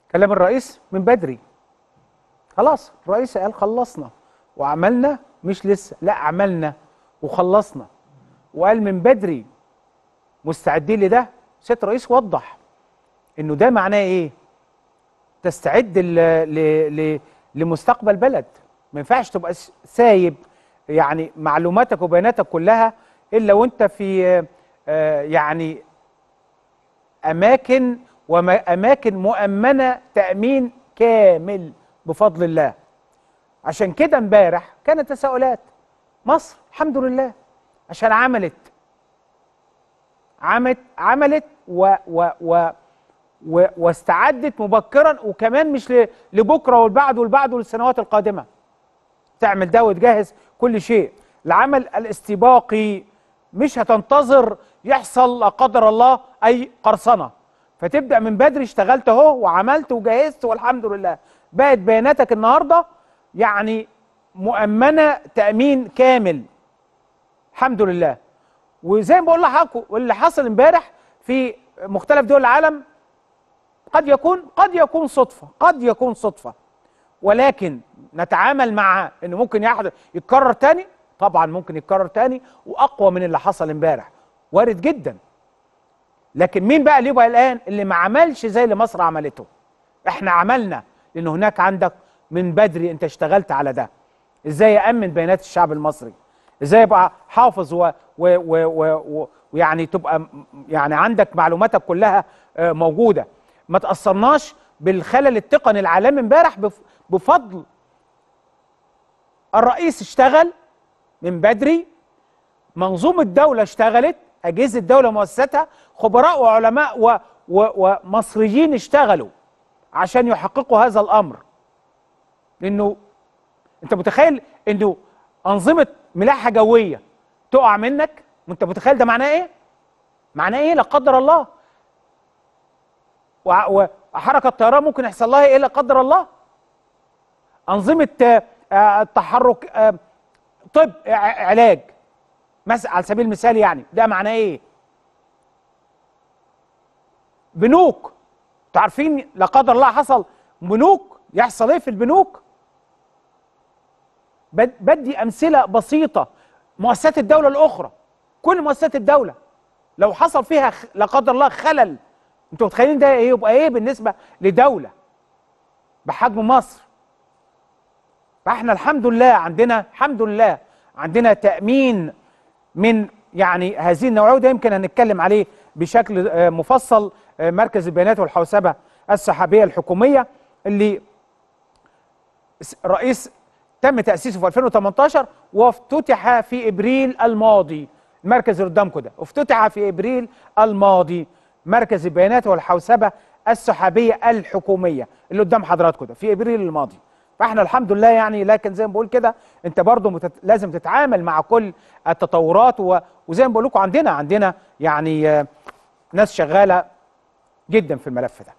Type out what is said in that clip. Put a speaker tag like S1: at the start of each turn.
S1: كلام الرئيس من بدري خلاص الرئيس قال خلصنا وعملنا مش لسه لا عملنا وخلصنا وقال من بدري مستعدين لده سياده الرئيس وضح انه ده معناه ايه تستعد ل... ل... ل... لمستقبل بلد ما ينفعش تبقى س- سايب يعني معلوماتك وبياناتك كلها الا وانت في آه، يعني اماكن واماكن مؤمنه تامين كامل بفضل الله عشان كده امبارح كانت تساؤلات مصر الحمد لله عشان عملت عملت عملت و و و و واستعدت مبكرا وكمان مش ل- لبكره والبعد والبعد والسنوات القادمه تعمل ده وتجهز كل شيء العمل الاستباقي مش هتنتظر يحصل لا قدر الله اي قرصنه فتبدا من بدري اشتغلت اهو وعملت وجهزت والحمد لله بقت بياناتك النهارده يعني مؤمنه تامين كامل الحمد لله وزي ما بقول لحضراتكم واللي حصل امبارح في مختلف دول العالم قد يكون قد يكون صدفه قد يكون صدفه ولكن نتعامل مع انه ممكن يحدث يتكرر تاني طبعا ممكن يتكرر تاني واقوى من اللي حصل امبارح وارد جدا لكن مين بقى اللي يبقى الان اللي ما عملش زي اللي مصر عملته احنا عملنا لان هناك عندك من بدري انت اشتغلت على ده ازاي يامن بيانات الشعب المصري ازاي يبقى حافظ و- و- و- و- و- ويعني تبقى م- يعني عندك معلوماتك كلها آه، موجوده ما تاثرناش بالخلل التقني العالمي امبارح بف- بفضل الرئيس اشتغل من بدري منظومه الدوله اشتغلت اجهزه الدوله مؤسساتها خبراء وعلماء و و ومصريين اشتغلوا عشان يحققوا هذا الامر لانه انت متخيل انه انظمه ملاحه جويه تقع منك وانت متخيل ده معناه ايه معناه ايه لا قدر الله وع- وحركه الطيران ممكن يحصل لها ايه لا قدر الله انظمه آه، آه، التحرك آه، طب ع- علاج مثلا على سبيل المثال يعني ده معناه ايه بنوك انتوا عارفين لا قدر الله حصل بنوك يحصل ايه في البنوك بد- بدي امثله بسيطه مؤسسات الدوله الاخرى كل مؤسسات الدوله لو حصل فيها خ- لا قدر الله خلل انتوا متخيلين ده ايه يبقى ايه بالنسبه لدوله بحجم مصر فاحنا الحمد لله عندنا الحمد لله عندنا تامين من يعني هذه النوعيه وده يمكن هنتكلم عليه بشكل آه، مفصل آه، مركز البيانات والحوسبه السحابيه الحكوميه اللي س- رئيس تم تاسيسه في 2018 وافتتح في ابريل الماضي المركز اللي قدامكم ده افتتح في ابريل الماضي مركز البيانات والحوسبه السحابيه الحكوميه اللي قدام حضراتكم ده في ابريل الماضي فاحنا الحمد لله يعني لكن زي ما بقول كده انت برضو متت... لازم تتعامل مع كل التطورات و... وزي ما بقول لكم عندنا عندنا يعني آه، ناس شغاله جدا في الملف ده